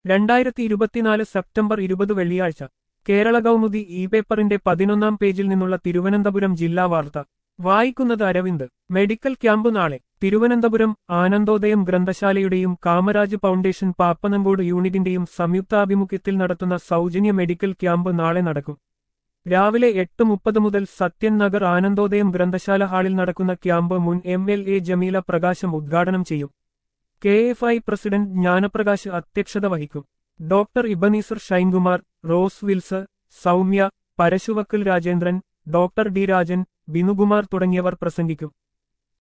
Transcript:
രണ്ടായിരത്തി ഇരുപത്തിനാല് സെപ്റ്റംബർ ഇരുപത് വെള്ളിയാഴ്ച കേരള കൗമുദി ഇ പേപ്പറിന്റെ പതിനൊന്നാം പേജിൽ നിന്നുള്ള തിരുവനന്തപുരം ജില്ലാ വാർത്ത വായിക്കുന്നത് അരവിന്ദ് മെഡിക്കൽ ക്യാമ്പ് നാളെ തിരുവനന്തപുരം ആനന്ദോദയം ഗ്രന്ഥശാലയുടെയും കാമരാജ് ഫൗണ്ടേഷൻ പാപ്പനങ്കോട് യൂണിറ്റിന്റെയും സംയുക്താഭിമുഖ്യത്തിൽ നടത്തുന്ന സൗജന്യ മെഡിക്കൽ ക്യാമ്പ് നാളെ നടക്കും രാവിലെ എട്ട് മുപ്പത് മുതൽ സത്യൻ നഗർ ആനന്ദോദയം ഗ്രന്ഥശാല ഹാളിൽ നടക്കുന്ന ക്യാമ്പ് മുൻ M L A Jameela Prakasham ഉദ്ഘാടനം ചെയ്യും K F I president Jnanaprakash അധ്യക്ഷത വഹിക്കും doctor Ebenezer Shinekumar Rose Wills Soumya Parassuvakkal Rajendran doctor D Rajan Binukumar തുടങ്ങിയവർ പ്രസംഗിക്കും